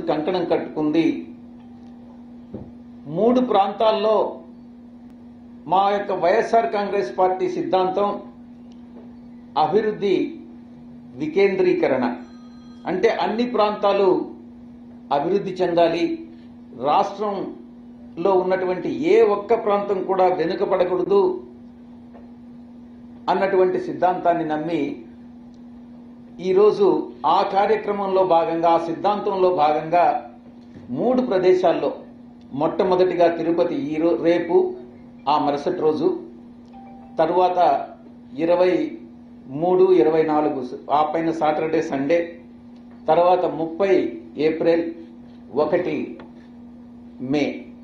కంకణం కట్టుకుంది మూడు ప్రాంతాల్లో మా యొక్క వైఎస్ఆర్ కాంగ్రెస్ పార్టీ సిద్ధాంతం అభివృద్ధి వికేంద్రీకరణ అంటే అన్ని ప్రాంతాలు అభివృద్ధి చెందాలి రాష్ట్రంలో ఉన్నటువంటి ఏ ఒక్క ప్రాంతం కూడా వెనుకబడకూడదు అన్నటువంటి సిద్ధాంతాన్ని నమ్మి ఈరోజు ఆ కార్యక్రమంలో భాగంగా ఆ సిద్ధాంతంలో భాగంగా మూడు ప్రదేశాల్లో మొట్టమొదటిగా తిరుపతి ఈ రో రేపు ఆ మరుసటి రోజు తరువాత ఇరవై మూడు ఇరవై నాలుగు ఆ పైన సాటర్డే సండే తర్వాత ముప్పై ఏప్రిల్ ఒకటి మే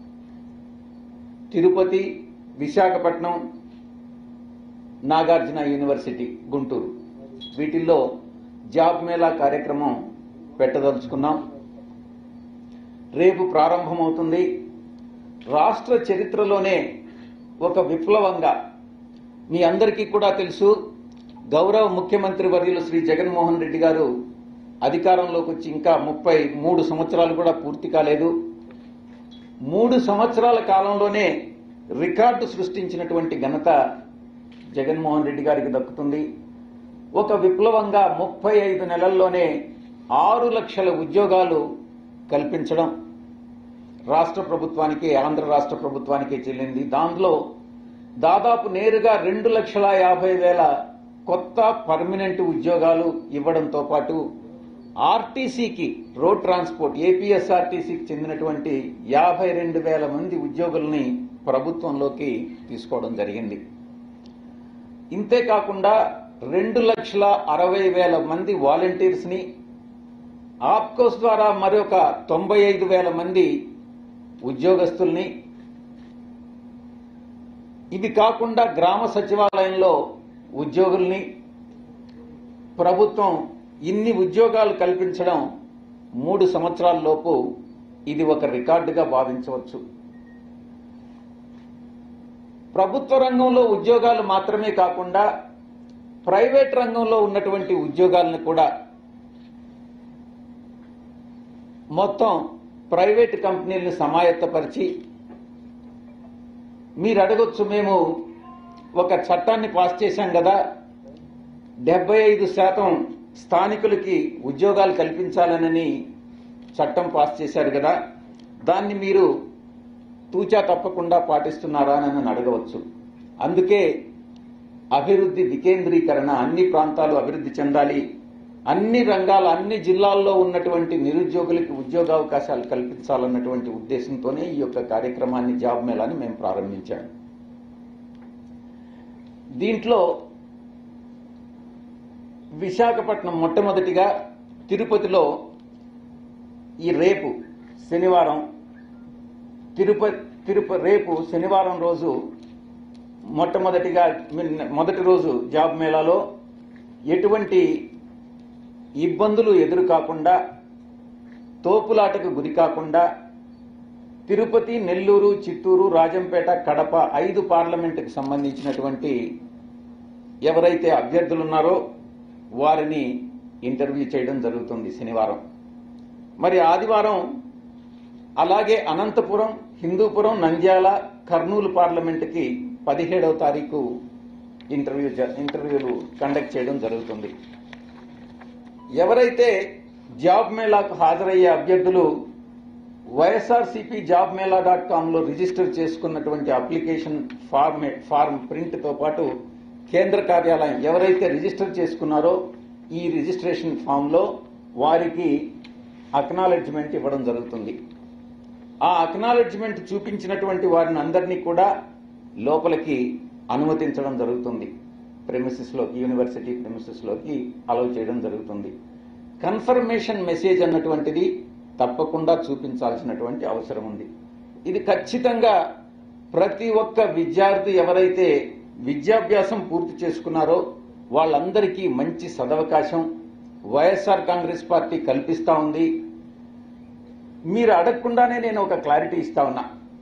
తిరుపతి విశాఖపట్నం నాగార్జున యూనివర్సిటీ గుంటూరు వీటిల్లో జాబ్ మేళా కార్యక్రమం పెట్టదలుచుకున్నాం రేపు ప్రారంభమవుతుంది రాష్ట్ర చరిత్రలోనే ఒక విప్లవంగా మీ అందరికీ కూడా తెలుసు గౌరవ ముఖ్యమంత్రి వర్యులు శ్రీ జగన్మోహన్ రెడ్డి గారు అధికారంలోకి వచ్చి ఇంకా ముప్పై మూడు సంవత్సరాలు కూడా పూర్తి కాలేదు మూడు సంవత్సరాల కాలంలోనే రికార్డు సృష్టించినటువంటి ఘనత జగన్మోహన్ రెడ్డి గారికి దక్కుతుంది ఒక విప్లవంగా ముప్పై ఐదు నెలల్లోనే ఆరు లక్షల ఉద్యోగాలు కల్పించడం రాష్ట్ర ప్రభుత్వానికి ఆంధ్ర రాష్ట్ర ప్రభుత్వానికి చెల్లింది దాంట్లో దాదాపు నేరుగా రెండు లక్షల యాభై వేల కొత్త పర్మనెంట్ ఉద్యోగాలు ఇవ్వడంతో పాటు ఆర్టీసీకి రోడ్ ట్రాన్స్పోర్ట్ ఏపీఎస్ఆర్టీసీకి చెందినటువంటి యాభై రెండు వేల మంది ఉద్యోగుల్ని ప్రభుత్వంలోకి తీసుకోవడం జరిగింది ఇంతే కాకుండా రెండు లక్షల అరవై వేల మంది వాలంటీర్స్ ని ఆప్కోస్ ద్వారా మరొక తొంభై ఐదు వేల మంది ఉద్యోగస్తుల్ని ఇవి కాకుండా గ్రామ సచివాలయంలో ఉద్యోగుల్ని ప్రభుత్వం ఇన్ని ఉద్యోగాలు కల్పించడం మూడు సంవత్సరాల లోపు ఇది ఒక రికార్డుగా భావించవచ్చు ప్రభుత్వ రంగంలో ఉద్యోగాలు మాత్రమే కాకుండా ప్రైవేట్ రంగంలో ఉన్నటువంటి ఉద్యోగాలను కూడా మొత్తం ప్రైవేట్ కంపెనీలను సమాయత్తపరిచి మీరు అడగొచ్చు మేము ఒక చట్టాన్ని పాస్ చేశాం కదా డెబ్బై ఐదు శాతం స్థానికులకి ఉద్యోగాలు కల్పించాలనని చట్టం పాస్ చేశారు కదా దాన్ని మీరు తూచా తప్పకుండా పాటిస్తున్నారా అని నన్ను అడగవచ్చు అందుకే అభివృద్ధి వికేంద్రీకరణ అన్ని ప్రాంతాలు అభివృద్ధి చెందాలి అన్ని రంగాల అన్ని జిల్లాల్లో ఉన్నటువంటి నిరుద్యోగులకి ఉద్యోగావకాశాలు కల్పించాలన్నటువంటి ఉద్దేశంతోనే ఈ యొక్క కార్యక్రమాన్ని జాబ్ మేళాని మేము ప్రారంభించాము దీంట్లో విశాఖపట్నం మొట్టమొదటిగా తిరుపతిలో ఈ రేపు శనివారం తిరుపతి తిరుప రేపు శనివారం రోజు మొట్టమొదటిగా మిన్- మొదటి రోజు జాబ్ మేళాలో ఎటువంటి ఇబ్బందులు ఎదురు కాకుండా తోపులాటకు గురి కాకుండా తిరుపతి నెల్లూరు చిత్తూరు రాజంపేట కడప ఐదు పార్లమెంటుకు సంబంధించినటువంటి ఎవరైతే అభ్యర్థులు ఉన్నారో వారిని ఇంటర్వ్యూ చేయడం జరుగుతుంది శనివారం మరి ఆదివారం అలాగే అనంతపురం హిందూపురం నంద్యాల కర్నూలు పార్లమెంటుకి పదిహేడవ తారీఖు ఇంటర్వ్యూ జ- ఇంటర్వ్యూలు కండక్ట్ చేయడం జరుగుతుంది ఎవరైతే జాబ్ మేళాకు హాజరయ్యే అభ్యర్థులు వైఎస్ఆర్సీపీ జాబ్ మేళా డాట్ కామ్లో రిజిస్టర్ చేసుకున్నటువంటి అప్లికేషన్ ఫార్మ్ ఫార్మ్ ప్రింట్తో పాటు కేంద్ర కార్యాలయం ఎవరైతే రిజిస్టర్ చేసుకున్నారో ఈ రిజిస్ట్రేషన్ ఫామ్లో వారికి అక్నాలెడ్జ్మెంట్ ఇవ్వడం జరుగుతుంది ఆ అక్నాలెడ్జ్మెంట్ చూపించినటువంటి వారిని అందరినీ కూడా లోపలికి అనుమతించడం జరుగుతుంది ప్రెమిసెస్లోకి యూనివర్సిటీ ప్రెమిసెస్లోకి అలౌ చేయడం జరుగుతుంది కన్ఫర్మేషన్ మెసేజ్ అన్నటువంటిది తప్పకుండా చూపించాల్సినటువంటి అవసరం ఉంది ఇది ఖచ్చితంగా ప్రతి ఒక్క విద్యార్థి ఎవరైతే విద్యాభ్యాసం పూర్తి చేసుకున్నారో వాళ్ళందరికీ మంచి సదవకాశం వైఎస్ఆర్ కాంగ్రెస్ పార్టీ కల్పిస్తా ఉంది మీరు అడగకుండానే నేను ఒక క్లారిటీ ఇస్తా ఉన్నా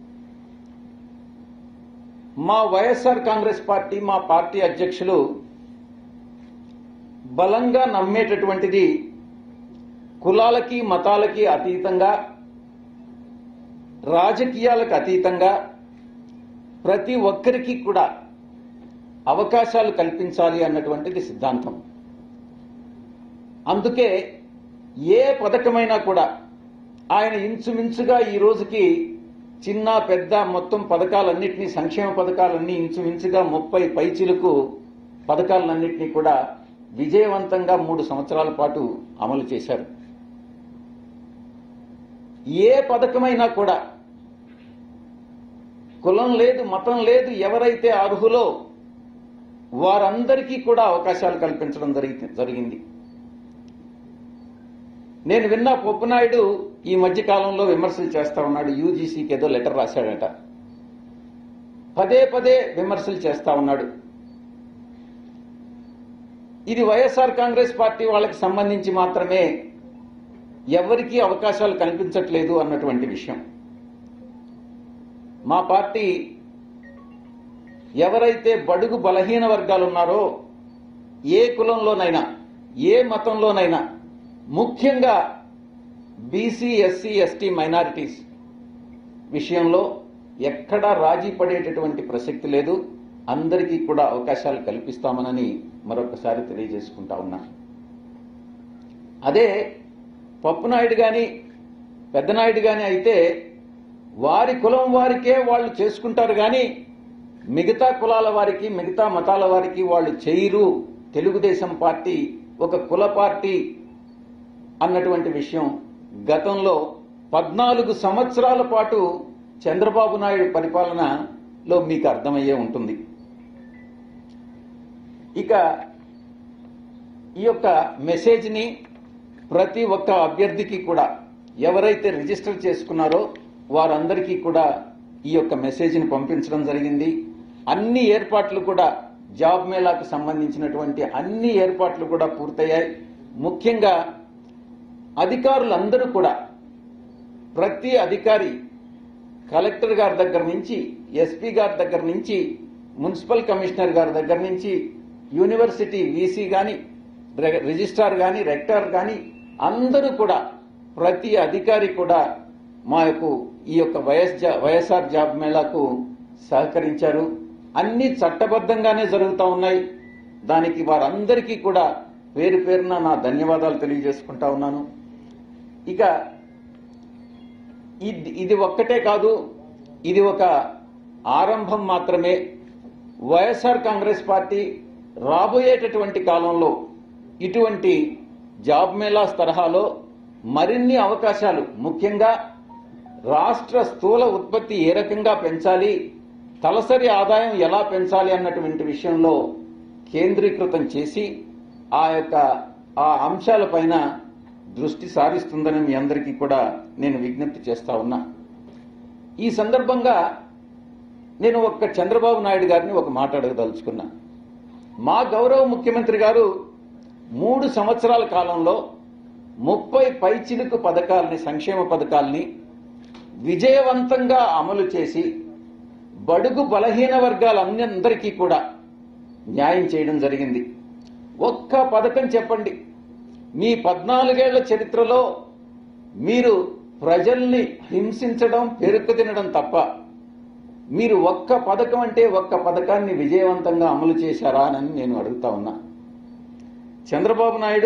మా వైఎస్ఆర్ కాంగ్రెస్ పార్టీ మా పార్టీ అధ్యక్షులు బలంగా నమ్మేటటువంటిది కులాలకి మతాలకి అతీతంగా రాజకీయాలకు అతీతంగా ప్రతి ఒక్కరికి కూడా అవకాశాలు కల్పించాలి అన్నటువంటిది సిద్ధాంతం అందుకే ఏ పథకమైనా కూడా ఆయన ఇంచుమించుగా ఈ రోజుకి చిన్న పెద్ద మొత్తం పథకాలన్నింటినీ సంక్షేమ పథకాలన్నీ ఇంచుమించుగా ముప్పై పైచిలకు పథకాలన్నింటినీ కూడా విజయవంతంగా మూడు సంవత్సరాల పాటు అమలు చేశారు ఏ పథకమైనా కూడా కులం లేదు మతం లేదు ఎవరైతే అర్హులో వారందరికీ కూడా అవకాశాలు కల్పించడం జరిగి జరిగింది నేను విన్న పొప్పునాయుడు ఈ మధ్య కాలంలో విమర్శలు చేస్తా ఉన్నాడు యూజీసీకి ఏదో లెటర్ రాశాడట పదే పదే విమర్శలు చేస్తా ఉన్నాడు ఇది వైఎస్ఆర్ కాంగ్రెస్ పార్టీ వాళ్ళకి సంబంధించి మాత్రమే ఎవరికీ అవకాశాలు కనిపించట్లేదు అన్నటువంటి విషయం మా పార్టీ ఎవరైతే బడుగు బలహీన వర్గాలు ఉన్నారో ఏ కులంలోనైనా ఏ మతంలోనైనా ముఖ్యంగా బీసీ ఎస్సీ ఎస్టీ మైనారిటీస్ విషయంలో ఎక్కడా రాజీ పడేటటువంటి ప్రసక్తి లేదు అందరికీ కూడా అవకాశాలు కల్పిస్తామనని మరొకసారి తెలియజేసుకుంటా ఉన్నా అదే పప్పునాయుడు కానీ పెద్దనాయుడు కానీ అయితే వారి కులం వారికే వాళ్ళు చేసుకుంటారు కానీ మిగతా కులాల వారికి మిగతా మతాల వారికి వాళ్ళు చేయరు తెలుగుదేశం పార్టీ ఒక కుల పార్టీ అన్నటువంటి విషయం గతంలో పద్నాలుగు సంవత్సరాల పాటు చంద్రబాబు నాయుడు పరిపాలనలో మీకు అర్థమయ్యే ఉంటుంది ఇక ఈ యొక్క మెసేజ్ని ప్రతి ఒక్క అభ్యర్థికి కూడా ఎవరైతే రిజిస్టర్ చేసుకున్నారో వారందరికీ కూడా ఈ యొక్క మెసేజ్ని పంపించడం జరిగింది అన్ని ఏర్పాట్లు కూడా జాబ్ మేళాకు సంబంధించినటువంటి అన్ని ఏర్పాట్లు కూడా పూర్తయ్యాయి ముఖ్యంగా అధికారులందరూ కూడా ప్రతి అధికారి కలెక్టర్ గారి దగ్గర నుంచి ఎస్పీ గారి దగ్గర నుంచి మున్సిపల్ కమిషనర్ గారి దగ్గర నుంచి యూనివర్సిటీ వీసీ కానీ రిజిస్ట్రార్ కానీ రెక్టార్ కానీ అందరూ కూడా ప్రతి అధికారి కూడా మా యొక్క ఈ యొక్క వైఎస్ జా- వైఎస్ఆర్ జాబ్ మేళాకు సహకరించారు అన్ని చట్టబద్ధంగానే జరుగుతూ ఉన్నాయి దానికి వారందరికీ కూడా పేరు పేరున నా ధన్యవాదాలు తెలియజేసుకుంటా ఉన్నాను ఇక ఇది ఇది ఒక్కటే కాదు ఇది ఒక ఆరంభం మాత్రమే వైఎస్ఆర్ కాంగ్రెస్ పార్టీ రాబోయేటటువంటి కాలంలో ఇటువంటి జాబ్ మేళాస్ తరహాలో మరిన్ని అవకాశాలు ముఖ్యంగా రాష్ట్ర స్థూల ఉత్పత్తి ఏ రకంగా పెంచాలి తలసరి ఆదాయం ఎలా పెంచాలి అన్నటువంటి విషయంలో కేంద్రీకృతం చేసి ఆ యొక్క ఆ అంశాలపైన దృష్టి సారిస్తుందని మీ అందరికీ కూడా నేను విజ్ఞప్తి చేస్తా ఉన్నా ఈ సందర్భంగా నేను ఒక్క చంద్రబాబు నాయుడు గారిని ఒక మాట అడగదలుచుకున్నా మా గౌరవ ముఖ్యమంత్రి గారు మూడు సంవత్సరాల కాలంలో ముప్పై పైచిలుకు పథకాలని సంక్షేమ పథకాల్ని విజయవంతంగా అమలు చేసి బడుగు బలహీన వర్గాలందరికీ కూడా న్యాయం చేయడం జరిగింది ఒక్క పథకం చెప్పండి మీ పద్నాలుగేళ్ల చరిత్రలో మీరు ప్రజల్ని హింసించడం పెరుకు తినడం తప్ప మీరు ఒక్క పథకం అంటే ఒక్క పథకాన్ని విజయవంతంగా అమలు చేశారా అని నేను అడుగుతా ఉన్నా చంద్రబాబు నాయుడు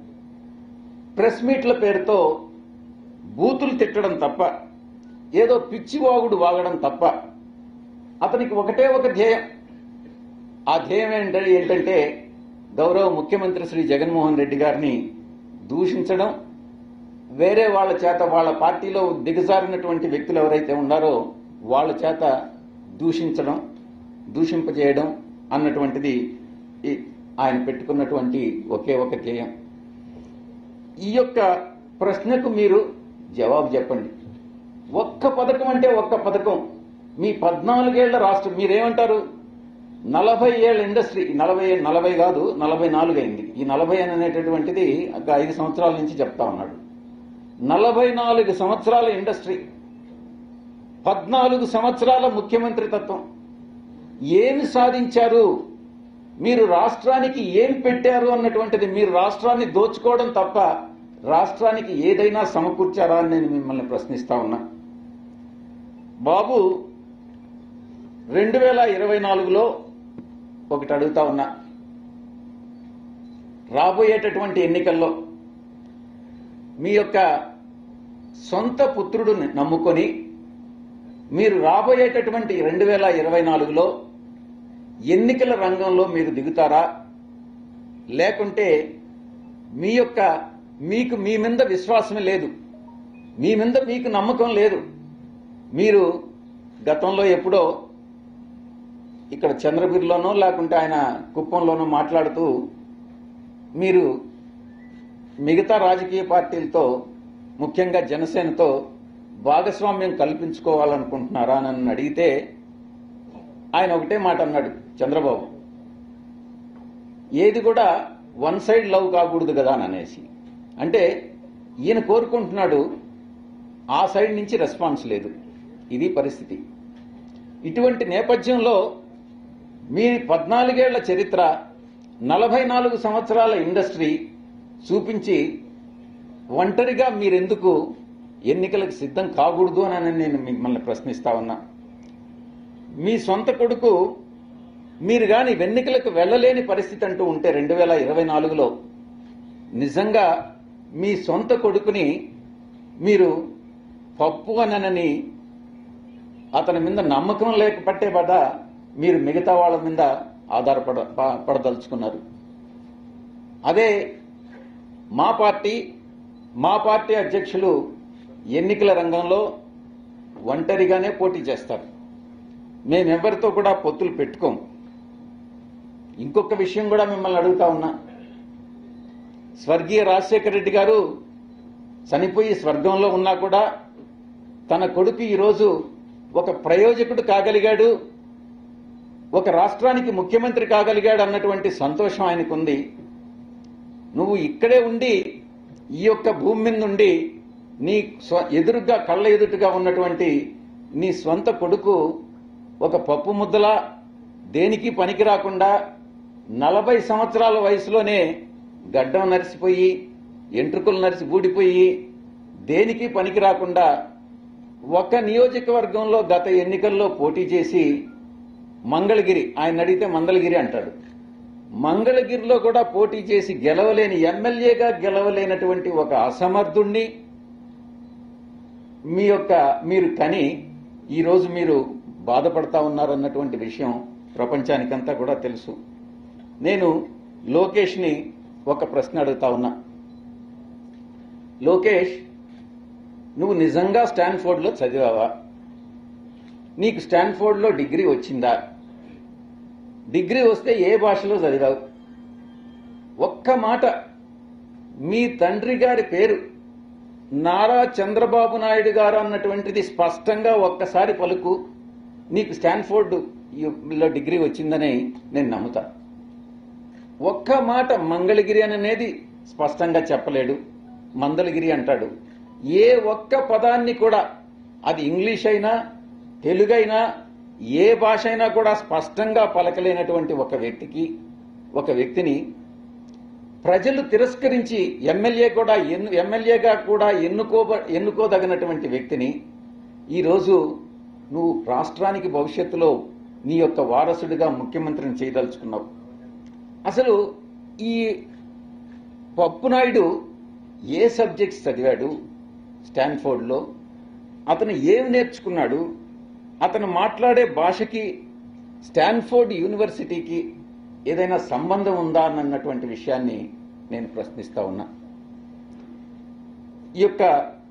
ప్రెస్ మీట్ల పేరుతో బూతులు తిట్టడం తప్ప ఏదో పిచ్చి వాగుడు వాగడం తప్ప అతనికి ఒకటే ఒక ధ్యేయం ఆ ధ్యేయం ఏంటంటే ఏంటంటే గౌరవ ముఖ్యమంత్రి శ్రీ జగన్మోహన్ రెడ్డి గారిని దూషించడం వేరే వాళ్ళ చేత వాళ్ళ పార్టీలో దిగజారినటువంటి వ్యక్తులు ఎవరైతే ఉన్నారో వాళ్ళ చేత దూషించడం దూషింపజేయడం అన్నటువంటిది ఈ- ఆయన పెట్టుకున్నటువంటి ఒకే ఒక ధ్యేయం ఈ యొక్క ప్రశ్నకు మీరు జవాబు చెప్పండి ఒక్క పథకం అంటే ఒక్క పథకం మీ పద్నాలుగేళ్ల రాష్ట్రం మీరేమంటారు నలభై ఏళ్ళ ఇండస్ట్రీ నలభై నలభై కాదు నలభై నాలుగు అయింది ఈ నలభై అనేటటువంటిది ఒక ఐదు సంవత్సరాల నుంచి చెప్తా ఉన్నాడు నలభై నాలుగు సంవత్సరాల ఇండస్ట్రీ పద్నాలుగు సంవత్సరాల ముఖ్యమంత్రి తత్వం ఏమి సాధించారు మీరు రాష్ట్రానికి ఏం పెట్టారు అన్నటువంటిది మీరు రాష్ట్రాన్ని దోచుకోవడం తప్ప రాష్ట్రానికి ఏదైనా సమకూర్చారా అని నేను మిమ్మల్ని ప్రశ్నిస్తా ఉన్నా బాబు రెండు వేల ఇరవై నాలుగులో ఒకటి అడుగుతా ఉన్నా రాబోయేటటువంటి ఎన్నికల్లో మీ యొక్క సొంత పుత్రుడిని నమ్ముకొని మీరు రాబోయేటటువంటి రెండు వేల ఇరవై నాలుగులో ఎన్నికల రంగంలో మీరు దిగుతారా లేకుంటే మీ యొక్క మీకు మీ మీద విశ్వాసమే లేదు మీ మీద మీకు నమ్మకం లేదు మీరు గతంలో ఎప్పుడో ఇక్కడ చంద్రగిరిలోనో లేకుంటే ఆయన కుప్పంలోనో మాట్లాడుతూ మీరు మిగతా రాజకీయ పార్టీలతో ముఖ్యంగా జనసేనతో భాగస్వామ్యం కల్పించుకోవాలనుకుంటున్నారా అని నన్ను అడిగితే ఆయన ఒకటే మాట అన్నాడు చంద్రబాబు ఏది కూడా వన్ సైడ్ లవ్ కాకూడదు కదా అని అనేసి అంటే ఈయన కోరుకుంటున్నాడు ఆ సైడ్ నుంచి రెస్పాన్స్ లేదు ఇది పరిస్థితి ఇటువంటి నేపథ్యంలో మీ పద్నాలుగేళ్ల చరిత్ర నలభై నాలుగు సంవత్సరాల ఇండస్ట్రీ చూపించి ఒంటరిగా మీరెందుకు ఎన్నికలకు సిద్ధం కాకూడదు అని నేను మిమ్మల్ని ప్రశ్నిస్తా ఉన్నా మీ సొంత కొడుకు మీరు కానీ ఎన్నికలకు వెళ్ళలేని పరిస్థితి అంటూ ఉంటే రెండు వేల ఇరవై నాలుగులో నిజంగా మీ సొంత కొడుకుని మీరు పప్పు అనని అతని మీద నమ్మకం లేకపోతే బట మీరు మిగతా వాళ్ళ మీద ఆధారపడ ప- పడదలుచుకున్నారు అదే మా పార్టీ మా పార్టీ అధ్యక్షులు ఎన్నికల రంగంలో ఒంటరిగానే పోటీ చేస్తారు మేమెవరితో కూడా పొత్తులు పెట్టుకోం ఇంకొక విషయం కూడా మిమ్మల్ని అడుగుతా ఉన్నా స్వర్గీయ రాజశేఖర రెడ్డి గారు చనిపోయి స్వర్గంలో ఉన్నా కూడా తన కొడుకు ఈరోజు ఒక ప్రయోజకుడు కాగలిగాడు ఒక రాష్ట్రానికి ముఖ్యమంత్రి కాగలిగాడు అన్నటువంటి సంతోషం ఆయనకుంది నువ్వు ఇక్కడే ఉండి ఈ యొక్క భూమి మీద నుండి నీ స్వ ఎదురుగా కళ్ళ ఎదుటుగా ఉన్నటువంటి నీ స్వంత కొడుకు ఒక పప్పు ముద్దలా దేనికి పనికి రాకుండా నలభై సంవత్సరాల వయసులోనే గడ్డం నరిసిపోయి ఎంట్రుకలు నరిసి బూడిపోయి దేనికి పనికి రాకుండా ఒక నియోజకవర్గంలో గత ఎన్నికల్లో పోటీ చేసి మంగళగిరి ఆయన అడిగితే మంగళగిరి అంటాడు మంగళగిరిలో కూడా పోటీ చేసి గెలవలేని ఎమ్మెల్యేగా గెలవలేనటువంటి ఒక అసమర్థుణ్ణి మీ యొక్క మీరు కని ఈరోజు మీరు బాధపడతా ఉన్నారన్నటువంటి విషయం ప్రపంచానికంతా కూడా తెలుసు నేను లోకేష్ని ఒక ప్రశ్న అడుగుతా ఉన్నా లోకేష్ నువ్వు నిజంగా స్టాన్ఫోర్డ్లో చదివావా నీకు స్టాన్ఫోర్డ్లో డిగ్రీ వచ్చిందా డిగ్రీ వస్తే ఏ భాషలో చదివావు ఒక్క మాట మీ తండ్రి గారి పేరు నారా చంద్రబాబు నాయుడు గారు అన్నటువంటిది స్పష్టంగా ఒక్కసారి పలుకు నీకు స్టాన్ఫోర్డ్ లో డిగ్రీ వచ్చిందని నేను నమ్ముతా ఒక్క మాట మంగళగిరి అనేది స్పష్టంగా చెప్పలేడు మందలగిరి అంటాడు ఏ ఒక్క పదాన్ని కూడా అది ఇంగ్లీష్ అయినా తెలుగైనా ఏ భాష అయినా కూడా స్పష్టంగా పలకలేనటువంటి ఒక వ్యక్తికి ఒక వ్యక్తిని ప్రజలు తిరస్కరించి ఎమ్మెల్యే కూడా ఎన్ను ఎమ్మెల్యేగా కూడా ఎన్నుకోబ ఎన్నుకోదగినటువంటి వ్యక్తిని ఈరోజు నువ్వు రాష్ట్రానికి భవిష్యత్తులో నీ యొక్క వారసుడిగా ముఖ్యమంత్రిని చేయదలుచుకున్నావు అసలు ఈ పప్పు నాయుడు ఏ సబ్జెక్ట్స్ చదివాడు స్టాన్ఫోర్డ్లో అతను ఏం నేర్చుకున్నాడు అతను మాట్లాడే భాషకి స్టాన్ఫోర్డ్ యూనివర్సిటీకి ఏదైనా సంబంధం ఉందా అన్నటువంటి విషయాన్ని నేను ప్రశ్నిస్తా ఉన్నా ఈ యొక్క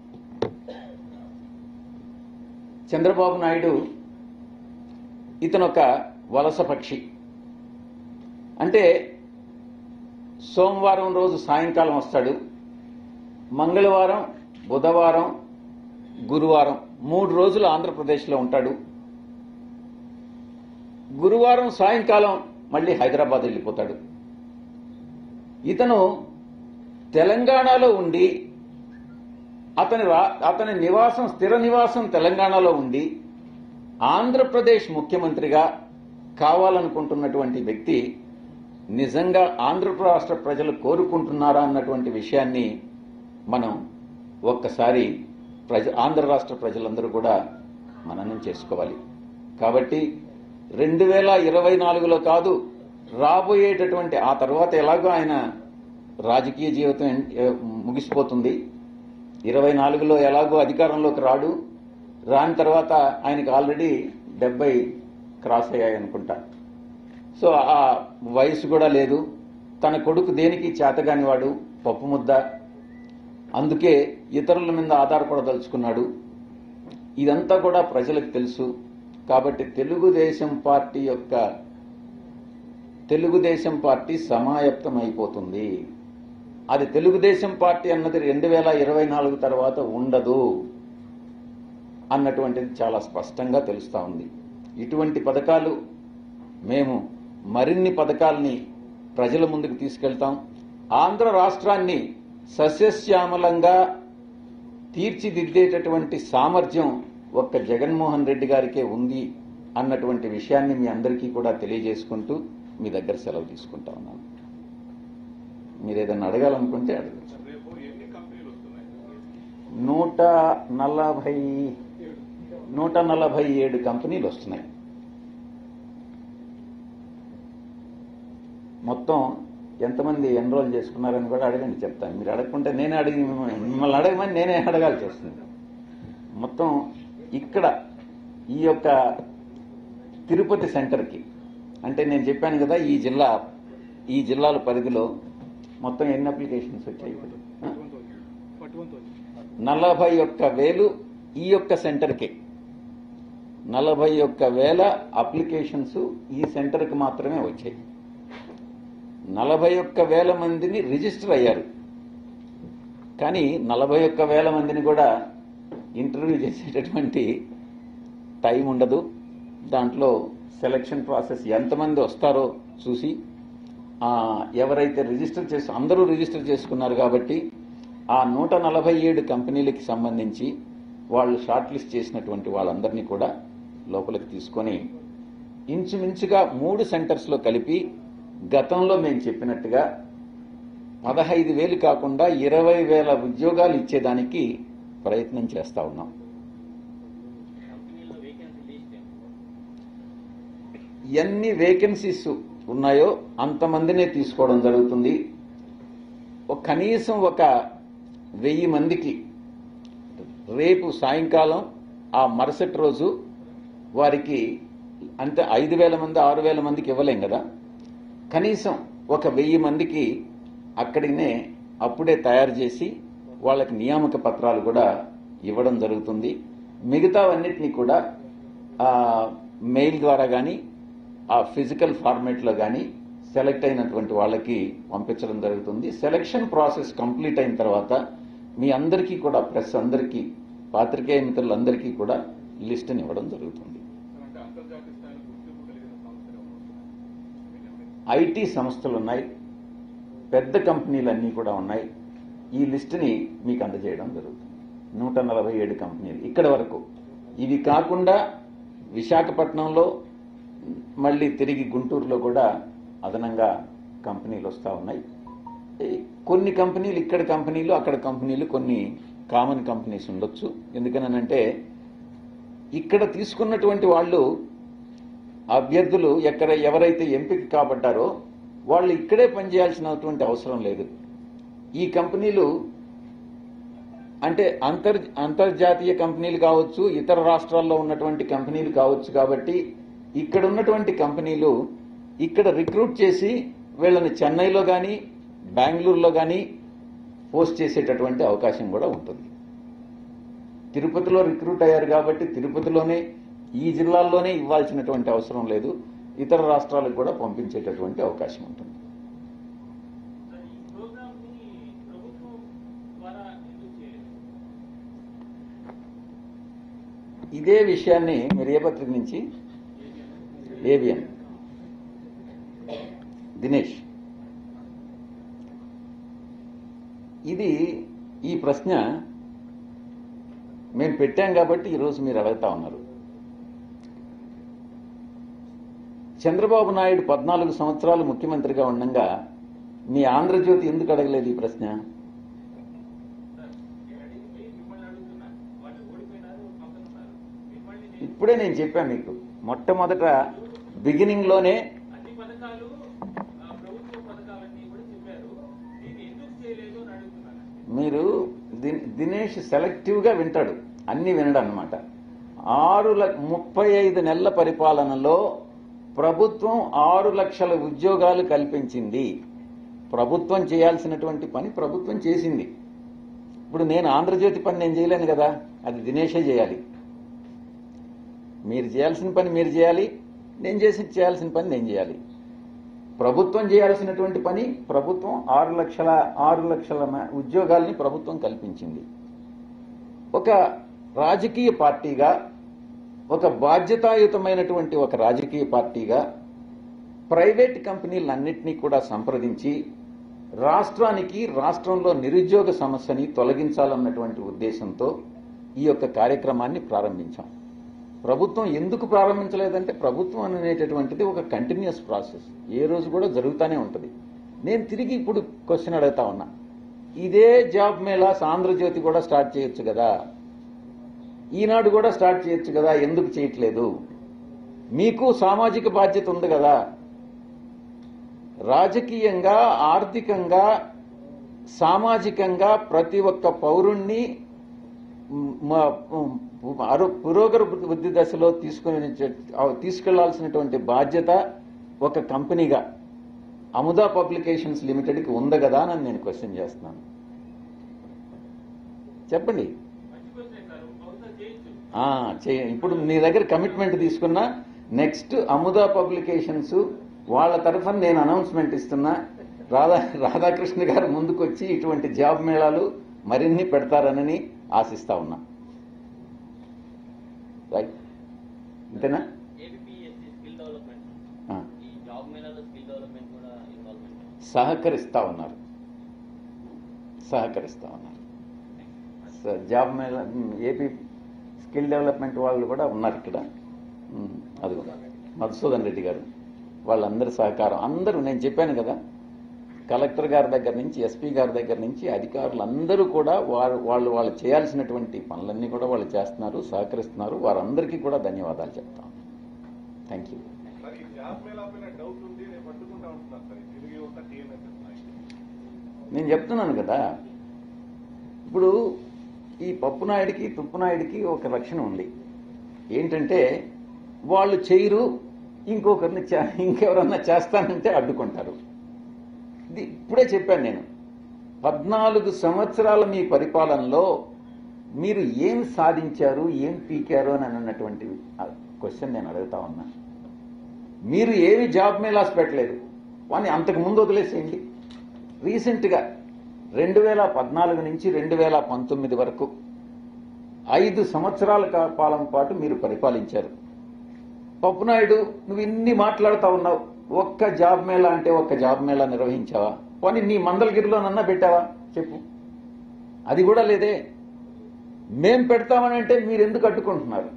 చంద్రబాబు నాయుడు ఇతను ఒక వలస పక్షి అంటే సోమవారం రోజు సాయంకాలం వస్తాడు మంగళవారం బుధవారం గురువారం మూడు రోజులు ఆంధ్రప్రదేశ్లో ఉంటాడు గురువారం సాయంకాలం మళ్ళీ హైదరాబాద్ వెళ్ళిపోతాడు ఇతను తెలంగాణలో ఉండి అతని రా- అతని నివాసం స్థిర నివాసం తెలంగాణలో ఉండి ఆంధ్రప్రదేశ్ ముఖ్యమంత్రిగా కావాలనుకుంటున్నటువంటి వ్యక్తి నిజంగా ఆంధ్ర రాష్ట్ర ప్రజలు కోరుకుంటున్నారా అన్నటువంటి విషయాన్ని మనం ఒక్కసారి ప్రజ ఆంధ్ర రాష్ట్ర ప్రజలందరూ కూడా మననం చేసుకోవాలి కాబట్టి రెండు వేల ఇరవై నాలుగులో కాదు రాబోయేటటువంటి ఆ తర్వాత ఎలాగో ఆయన రాజకీయ జీవితం ఎన్- ఏ- ముగిసిపోతుంది ఇరవై నాలుగులో ఎలాగో అధికారంలోకి రాడు రాని తర్వాత ఆయనకి ఆల్రెడీ డెబ్బై క్రాస్ అయ్యాయి అనుకుంటా సో ఆ వయసు కూడా లేదు తన కొడుకు దేనికి చేతగాని వాడు పప్పు ముద్ద అందుకే ఇతరుల మీద ఆధారపడదలుచుకున్నాడు ఇదంతా కూడా ప్రజలకు తెలుసు కాబట్టి తెలుగుదేశం పార్టీ యొక్క తెలుగుదేశం పార్టీ సమాయత్తం అయిపోతుంది అది తెలుగుదేశం పార్టీ అన్నది రెండు వేల ఇరవై నాలుగు తర్వాత ఉండదు అన్నటువంటిది చాలా స్పష్టంగా తెలుస్తా ఉంది ఇటువంటి పథకాలు మేము మరిన్ని పథకాల్ని ప్రజల ముందుకు తీసుకెళ్తాం ఆంధ్ర రాష్ట్రాన్ని సస్యశ్యామలంగా తీర్చిదిద్దేటటువంటి సామర్థ్యం ఒక్క జగన్మోహన్ రెడ్డి గారికే ఉంది అన్నటువంటి విషయాన్ని మీ అందరికీ కూడా తెలియజేసుకుంటూ మీ దగ్గర సెలవు తీసుకుంటా ఉన్నాను మీరు ఏదైనా అడగాలనుకుంటే అడగచ్చు రేపు ఎన్ని కంపెనీలు వస్తున్నాయి నూట నలభై నూట నలభై ఏడు కంపెనీలు వస్తున్నాయి మొత్తం ఎంతమంది ఎన్రోల్ చేసుకున్నారని కూడా అడగండి చెప్తాను మీరు అడగకుంటే నేనే అడిగి మిమ్మల్ని మిమ్మల్ని అడగమని నేనే అడగాల్సి వస్తుంది మొత్తం ఇక్కడ ఈ యొక్క తిరుపతి సెంటర్కి అంటే నేను చెప్పాను కదా ఈ జిల్లా ఈ జిల్లాల పరిధిలో మొత్తం ఎన్ని అప్లికేషన్స్ వచ్చాయి ఇప్పుడు ఆ? నలభై ఒక్క వేలు ఈ యొక్క సెంటర్కి నలభై ఒక్క వేల అప్లికేషన్స్ ఈ సెంటర్కి మాత్రమే వచ్చాయి నలభై ఒక్క వేల మందిని రిజిస్టర్ అయ్యారు కానీ నలభై ఒక్క వేల మందిని కూడా ఇంటర్వ్యూ చేసేటటువంటి టైం ఉండదు దాంట్లో సెలక్షన్ ప్రాసెస్ ఎంతమంది వస్తారో చూసి ఆ, ఎవరైతే రిజిస్టర్ చేసి అందరూ రిజిస్టర్ చేసుకున్నారు కాబట్టి ఆ నూట నలభై ఏడు కంపెనీలకి సంబంధించి వాళ్ళు షార్ట్ లిస్ట్ చేసినటువంటి వాళ్ళందరినీ కూడా లోపలికి తీసుకొని ఇంచుమించుగా మూడు సెంటర్స్లో కలిపి గతంలో మేము చెప్పినట్టుగా పదహైదు వేలు కాకుండా ఇరవై వేల ఉద్యోగాలు ఇచ్చేదానికి ప్రయత్నం చేస్తా ఉన్నాం ఎన్ని వేకెన్సీస్ ఉన్నాయో అంతమందినే తీసుకోవడం జరుగుతుంది ఒక కనీసం ఒక వెయ్యి మందికి రేపు సాయంకాలం ఆ మరుసటి రోజు వారికి అంటే ఐదు వేల మంది ఆరు వేల మందికి ఇవ్వలేం కదా కనీసం ఒక వెయ్యి మందికి అక్కడినే అప్పుడే తయారు చేసి వాళ్ళకి నియామక పత్రాలు కూడా ఇవ్వడం జరుగుతుంది మిగతావన్నిటినీ కూడా ఆ, మెయిల్ ద్వారా కానీ ఆ ఫిజికల్ ఫార్మేట్లో కానీ సెలెక్ట్ అయినటువంటి వాళ్ళకి పంపించడం జరుగుతుంది సెలక్షన్ ప్రాసెస్ కంప్లీట్ అయిన తర్వాత మీ అందరికీ కూడా ప్రెస్ అందరికీ పాత్రికేయ మిత్రులందరికీ కూడా లిస్టుని ఇవ్వడం జరుగుతుంది అంటే అంతర్జాతీయ స్థాయిలో గుర్తింపు కలిగిన సంస్థలు ఏమైనా ఐటీ సంస్థలు ఉన్నాయి పెద్ద కంపెనీలన్నీ కూడా ఉన్నాయి ఈ లిస్టుని మీకు అందజేయడం జరుగుతుంది నూట నలభై ఏడు కంపెనీలు ఇక్కడ వరకు ఇవి కాకుండా విశాఖపట్నంలో మళ్ళీ తిరిగి గుంటూరులో కూడా అదనంగా కంపెనీలు వస్తూ ఉన్నాయి ఈ కొన్ని కంపెనీలు ఇక్కడ కంపెనీలు అక్కడ కంపెనీలు కొన్ని కామన్ కంపెనీస్ ఉండొచ్చు ఎందుకనంటే ఇక్కడ తీసుకున్నటువంటి వాళ్ళు అభ్యర్థులు ఎక్కడ ఎవరైతే ఎంపిక కాబడ్డారో వాళ్ళు ఇక్కడే పనిచేయాల్సినటువంటి అవసరం లేదు ఈ కంపెనీలు అంటే అంతర్ అంతర్జాతీయ కంపెనీలు కావచ్చు ఇతర రాష్ట్రాల్లో ఉన్నటువంటి కంపెనీలు కావచ్చు కాబట్టి ఇక్కడ ఉన్నటువంటి కంపెనీలు ఇక్కడ రిక్రూట్ చేసి వీళ్ళని చెన్నైలో కానీ బెంగళూరులో కానీ పోస్ట్ చేసేటటువంటి అవకాశం కూడా ఉంటుంది తిరుపతిలో రిక్రూట్ అయ్యారు కాబట్టి తిరుపతిలోనే ఈ జిల్లాల్లోనే ఇవ్వాల్సినటువంటి అవసరం లేదు ఇతర రాష్ట్రాలకు కూడా పంపించేటటువంటి అవకాశం ఉంటుంది సార్, ఈ ప్రోగ్రామ్ ని ప్రభుత్వం ద్వారా ఎందుకు చేయలేదు ఇదే విషయాన్ని మీరు ఏ పత్రిక నుంచి ఏబిఎన్ దినేష్ ఇది ఈ ప్రశ్న మేము పెట్టాం కాబట్టి ఈరోజు మీరు అడుగుతా ఉన్నారు చంద్రబాబు నాయుడు పద్నాలుగు సంవత్సరాలు ముఖ్యమంత్రిగా ఉండగా మీ ఆంధ్రజ్యోతి ఎందుకు అడగలేదు ఈ ప్రశ్న సార్ ఇప్పుడే నేను చెప్పాను మీకు మొట్టమొదట బిగినింగ్లోనే అన్ని పథకాలు ఆ, ప్రభుత్వ పథకాలన్నీ కూడా చెప్పారు దీన్ని ఎందుకు చేయలేదు అని అడుగుతున్నాను మీరు ది- దినేష్ సెలెక్టివ్గా వింటాడు అన్ని వినడు అనమాట ఆరు ల ముప్పై ఐదు నెలల పరిపాలనలో ప్రభుత్వం ఆరు లక్షల ఉద్యోగాలు కల్పించింది ప్రభుత్వం చేయాల్సినటువంటి పని ప్రభుత్వం చేసింది ఇప్పుడు నేను ఆంధ్రజ్యోతి పని నేను చేయలేను కదా అది దినేషే చేయాలి మీరు చేయాల్సిన పని మీరు చేయాలి నేను చేసి చేయాల్సిన పని నేను చేయాలి ప్రభుత్వం చేయాల్సినటువంటి పని ప్రభుత్వం ఆరు లక్షల ఆరు లక్షల మ- ఉద్యోగాల్ని ప్రభుత్వం కల్పించింది ఒక రాజకీయ పార్టీగా ఒక బాధ్యతాయుతమైనటువంటి ఒక రాజకీయ పార్టీగా ప్రైవేట్ కంపెనీలన్నింటినీ కూడా సంప్రదించి రాష్ట్రానికి రాష్ట్రంలో నిరుద్యోగ సమస్యని తొలగించాలన్నటువంటి ఉద్దేశంతో ఈ యొక్క కార్యక్రమాన్ని ప్రారంభించాం ప్రభుత్వం ఎందుకు ప్రారంభించలేదంటే ప్రభుత్వం అనేటటువంటిది ఒక కంటిన్యూస్ ప్రాసెస్ ఏ రోజు కూడా జరుగుతూనే ఉంటుంది నేను తిరిగి ఇప్పుడు క్వశ్చన్ అడుగుతా ఉన్నా ఇదే జాబ్ మేళాస్ ఆంధ్రజ్యోతి కూడా స్టార్ట్ చేయొచ్చు కదా ఈనాడు కూడా స్టార్ట్ చేయొచ్చు కదా ఎందుకు చేయట్లేదు మీకు సామాజిక బాధ్యత ఉంది కదా రాజకీయంగా ఆర్థికంగా సామాజికంగా ప్రతి ఒక్క పౌరుణ్ణి మ్, మ- మ్, అరు- పురోగర బుద్ధి దశలో తీసుకుని తీసుకెళ్లాల్సినటువంటి బాధ్యత ఒక కంపెనీగా అముదా పబ్లికేషన్స్ లిమిటెడ్కి ఉంది కదా అని నేను క్వశ్చన్ చేస్తున్నాను చెప్పండి మంచి క్వశ్చన్ సార్ బహుశా చేయొచ్చు ఆ, చేయ ఇప్పుడు నీ దగ్గర కమిట్మెంట్ తీసుకున్నా నెక్స్ట్ అముదా పబ్లికేషన్స్ వాళ్ళ తరఫున నేను అనౌన్స్మెంట్ ఇస్తున్నా రాధా రాధాకృష్ణ గారు ముందుకు వచ్చి ఇటువంటి జాబ్ మేళాలు మరిన్ని పెడతారనని ఆశిస్తా ఉన్నా రైట్ అంతేనా ఏబిపిఎస్సి స్కిల్ డెవలప్మెంట్ ఆ, ఈ జాబ్ మేళాలో స్కిల్ డెవలప్మెంట్ కూడా ఇన్వాల్వ్మెంట్ సహకరిస్తా ఉన్నారు సహకరిస్తా ఉన్నారు స- job mela um, AP skill development వాళ్ళు కూడా ఉన్నారు ఇక్కడ ఉమ్, అదిగో మధుసూదన్ రెడ్డి గారు వాళ్ళందరి సహకారం అందరూ నేను చెప్పాను కదా కలెక్టర్ గారి దగ్గర నుంచి ఎస్పీ గారి దగ్గర నుంచి అధికారులు అందరూ కూడా వారు వాళ్ళు వాళ్ళు చేయాల్సినటువంటి పనులన్నీ కూడా వాళ్ళు చేస్తున్నారు సహకరిస్తున్నారు వారందరికీ కూడా ధన్యవాదాలు చెప్తాను థ్యాంక్ యూ సార్ ఈ జాబ్ మేళా పైన డౌట్ ఉంది నేను పట్టుకుంటా ఉంటున్నాను సార్ ఈ తెలుగు యువత టీఎన్ఎస్ నేను చెప్తున్నాను కదా ఇప్పుడు ఈ పప్పునాయుడికి తుప్పునాయుడికి ఒక లక్షణం ఉంది ఏంటంటే వాళ్ళు చేయరు ఇంకొకరిని చే- ఇంకెవరన్నా చేస్తానంటే అడ్డుకుంటారు ఇది ఇప్పుడే చెప్పాను నేను పద్నాలుగు సంవత్సరాల మీ పరిపాలనలో మీరు ఏం సాధించారు ఏం పీకారు అని అన్నటువంటి క్వశ్చన్ నేను అడుగుతా ఉన్నా మీరు ఏవి జాబ్ మేళాస్ పెట్టలేదు వాడిని అంతకు ముందు వదిలేసేయండి రీసెంట్గా రెండు వేల పద్నాలుగు నుంచి రెండు వేల పంతొమ్మిది వరకు ఐదు సంవత్సరాల కా- కాలం పాటు మీరు పరిపాలించారు పప్పునాయుడు నువ్వు ఇన్ని మాట్లాడుతా ఉన్నావు ఒక్క జాబ్ మేళా అంటే ఒక్క జాబ్ మేళా నిర్వహించావా పోనీ నీ మందలగిరిలోనన్నా పెట్టావా చెప్పు అది కూడా లేదే మేం పెడతామని అంటే మీరు ఎందుకు అడ్డుకుంటున్నారు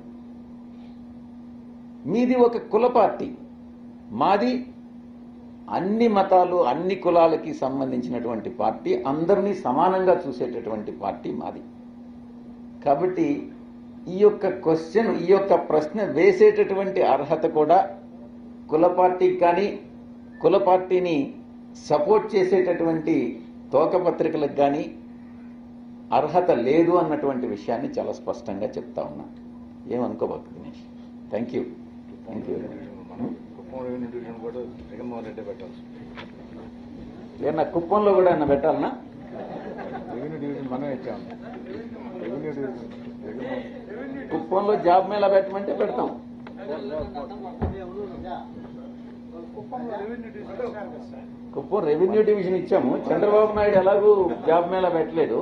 మీది ఒక కుల పార్టీ మాది అన్ని మతాలు అన్ని కులాలకి సంబంధించినటువంటి పార్టీ అందరినీ సమానంగా చూసేటటువంటి పార్టీ మాది కాబట్టి ఈ యొక్క క్వశ్చన్ ఈ యొక్క ప్రశ్న వేసేటటువంటి అర్హత కూడా కుల పార్టీకి కానీ కుల పార్టీని సపోర్ట్ చేసేటటువంటి తోకపత్రికలకు కానీ అర్హత లేదు అన్నటువంటి విషయాన్ని చాలా స్పష్టంగా చెప్తా ఉన్నా ఏమనుకోబాకు Dinesh thank you thank you Kuppam revenue division కూడా జగన్మోహన్ రెడ్డి పెట్టాల్సి ఏమన్నా కుప్పంలో కూడా ఏమన్నా పెట్టాలనా రెవెన్యూ డివిజన్ మనం ఇచ్చాము రెవెన్యూ డివిజన్ జగన్మోహన్ కుప్పంలో జాబ్ మేళా పెట్టమంటే పెడతాం కుప్పం రెవెన్యూ డివిజన్ ఇచ్చాము చంద్రబాబు నాయుడు ఎలాగూ జాబ్ మేళా పెట్టలేదు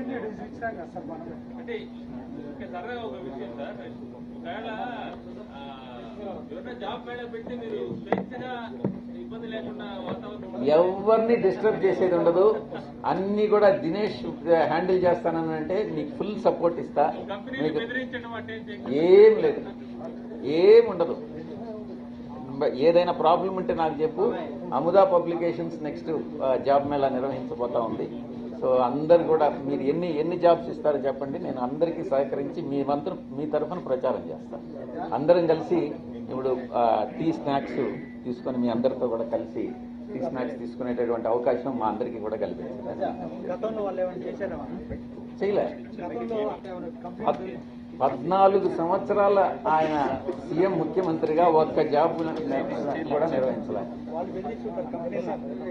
అంటే ఇంకా సరదాగా ఒక విషయం సార్ ఒకవేళ ఆ, ఎవరైనా జాబ్ మేళా పెట్టి మీరు స్వేచ్ఛగా ఇబ్బంది లేకుండా వాతావరణం ఎవరిని డిస్టర్బ్ చేసేది ఉండదు అన్ని కూడా దినేష్ హ్యాండిల్ చేస్తానని అంటే నీకు ఫుల్ సపోర్ట్ ఇస్తా కంపెనీని మీకు బెదిరించడం అంటే ఏం చేయకండి. ఏం లేదు ఏం ఉండదు బ- ఏదైనా ప్రాబ్లం ఉంటే నాకు చెప్పు Amuda publications next job mela నిర్వహించబోతా ఉంది సో అందరు కూడా మీరు ఎన్ని ఎన్ని జాబ్స్ ఇస్తారో చెప్పండి నేను అందరికీ సహకరించి మీ మంత్రం మీ తరఫున ప్రచారం చేస్తాను అందరం కలిసి ఇప్పుడు ఆ, టీ స్నాక్స్ తీసుకొని మీ అందరితో కూడా కలిసి టీ స్నాక్స్ తీసుకునేటటువంటి అవకాశం మా అందరికీ కూడా కల్పించారు గతంలో వాళ్ళు ఏమైనా చేశారా చేయలే గతంలో ఏమైనా కంపెనీ పద్- పద్నాలుగు సంవత్సరాల ఆయన సీఎం ముఖ్యమంత్రిగా ఒక్క జాబ్ కూడా నిర్వహించలే వాళ్ళు వెళ్ళి చూడారు కంపెనీస్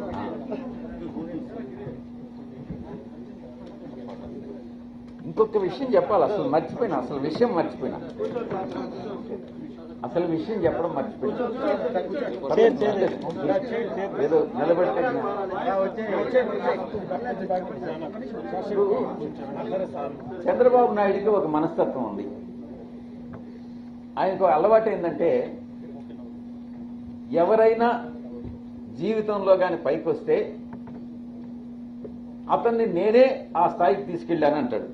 ఇంకొక విషయం చెప్పాలి అసలు మర్చిపోయినా అసలు విషయం మర్చిపోయినా అసలు విషయం చెప్పడం మర్చిపోయినా ఏదో నిలబెట్టే చంద్రబాబు నాయుడికి ఒక మనస్తత్వం ఉంది ఆయనకు అలవాటు ఏంటంటే ఎవరైనా జీవితంలో కానీ పైకి వస్తే అతన్ని నేనే ఆ స్థాయికి తీసుకెళ్ళాను అంటాడు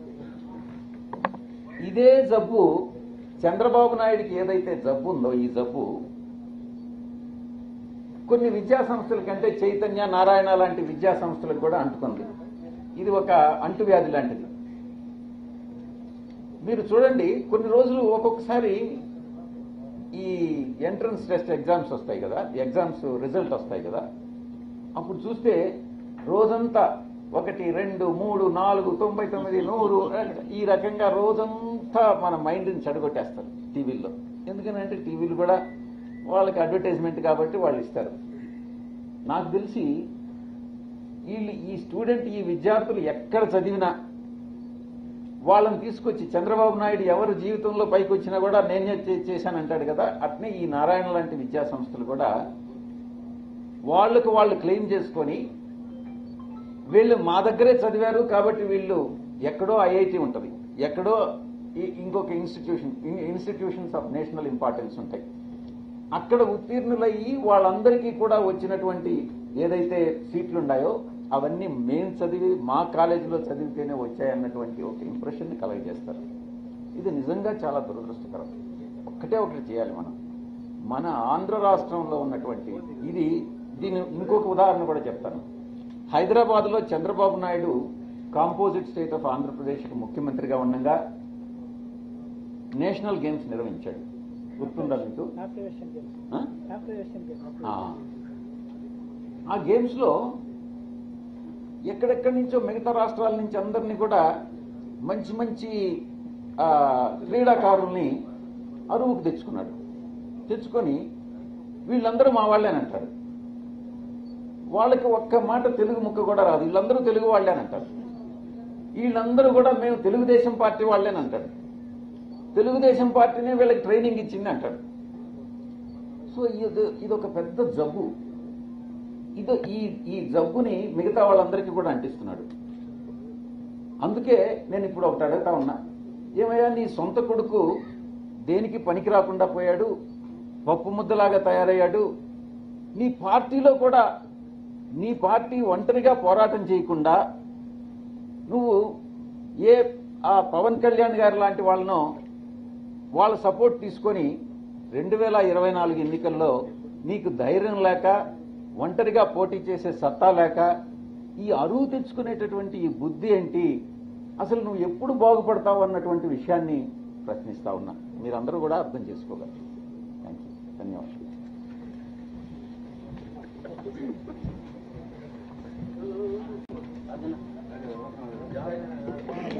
ఇదే జబ్బు చంద్రబాబు నాయుడికి ఏదైతే జబ్బు ఉందో ఈ జబ్బు కొన్ని విద్యా సంస్థల కంటే చైతన్య నారాయణ లాంటి విద్యా సంస్థలకు కూడా అంటుకుంది ఇది ఒక అంటువ్యాధి లాంటిది మీరు చూడండి కొన్ని రోజులు ఒక్కొక్కసారి ఈ ఎంట్రన్స్ టెస్ట్ ఎగ్జామ్స్ వస్తాయి కదా ఎగ్జామ్స్ రిజల్ట్ వస్తాయి కదా అప్పుడు చూస్తే రోజంతా ఒకటి రెండు మూడు నాలుగు తొంభై తొమ్మిది నూరు ఈ రకంగా రోజంతా మన మైండ్ని చెడగొట్టేస్తారు టీవీల్లో ఎందుకనంటే టీవీలు కూడా వాళ్ళకి అడ్వర్టైజ్మెంట్ కాబట్టి వాళ్ళు ఇస్తారు నాకు తెలిసి వీళ్ళు ఈ స్టూడెంట్ ఈ విద్యార్థులు ఎక్కడ చదివినా వాళ్ళని తీసుకొచ్చి చంద్రబాబు నాయుడు ఎవరు జీవితంలో పైకి వచ్చినా కూడా నేనే చే- చేశానంటాడు కదా అట్నే ఈ నారాయణ లాంటి విద్యా సంస్థలు కూడా వాళ్ళకు వాళ్ళు క్లెయిమ్ చేసుకొని వీళ్ళు మా దగ్గరే చదివారు కాబట్టి వీళ్ళు ఎక్కడో ఐఐటి ఉంటుంది ఎక్కడో ఈ- ఇంకొక institution institutions of national importance ఉంటాయి అక్కడ ఉత్తీర్ణులయ్యి వాళ్ళందరికీ కూడా వచ్చినటువంటి ఏదైతే సీట్లు ఉన్నాయో అవన్నీ మేము చదివి మా కాలేజీలో చదివితేనే వచ్చాయన్నటువంటి ఒక ఇంప్రెషన్ని కలగజేస్తారు ఇది నిజంగా చాలా దురదృష్టకరం ఒక్కటే ఒకటి చేయాలి మనం మన ఆంధ్ర రాష్ట్రంలో ఉన్నటువంటి ఇది దీని ఇంకొక ఉదాహరణ కూడా చెప్తాను హైదరాబాద్లో Chandrababu Naidu composite state of ఆంధ్రప్రదేశ్కి ముఖ్యమంత్రిగా ఉండగా నేషనల్ గేమ్స్ నిర్వహించాడు గుర్తుండాలి మీకు యాప్టివేషన్ గేమ్స్ ఆ? యాప్టివేషన్ గేమ్స్ ఆ. ఆ గేమ్స్లో ఎక్కడెక్కడి నుంచో మిగతా రాష్ట్రాల నుంచి అందరినీ కూడా మంచి మంచి ఆ, క్రీడాకారుల్ని అరువుకు తెచ్చుకున్నాడు తెచ్చుకొని వీళ్ళందరూ మా వాళ్ళేనంటాడు వాళ్ళకి ఒక్క మాట తెలుగు ముక్క కూడా రాదు వీళ్ళందరూ తెలుగు వాళ్ళేనంటారు వీళ్ళందరూ కూడా మేము తెలుగుదేశం పార్టీ వాళ్ళేనంటాడు తెలుగుదేశం పార్టీనే వీళ్ళకి ట్రైనింగ్ ఇచ్చింది అంటాడు సో ఇది ఇది ఒక పెద్ద జబ్బు ఇది ఈ ఈ జబ్బుని మిగతా వాళ్ళందరికీ కూడా అంటిస్తున్నాడు అందుకే నేను ఇప్పుడు ఒకటి అడుగుతా ఉన్నా ఏమయ్యా నీ సొంత కొడుకు దేనికి పనికి రాకుండా పోయాడు పప్పు ముద్దలాగా తయారయ్యాడు నీ పార్టీలో కూడా నీ పార్టీ ఒంటరిగా పోరాటం చేయకుండా నువ్వు ఏ ఆ పవన్ కళ్యాణ్ గారు లాంటి వాళ్ళను వాళ్ళ సపోర్ట్ తీసుకొని రెండు వేల ఇరవై నాలుగు ఎన్నికల్లో నీకు ధైర్యం లేక ఒంటరిగా పోటీ చేసే సత్తా లేక ఈ అరువు తెచ్చుకునేటటువంటి ఈ బుద్ధి ఏంటి అసలు నువ్వు ఎప్పుడు బాగుపడతావు అన్నటువంటి విషయాన్ని ప్రశ్నిస్తా ఉన్నా మీరందరూ కూడా అర్థం చేసుకోగలరు థ్యాంక్ యూ ధన్యవాదాలు ఆ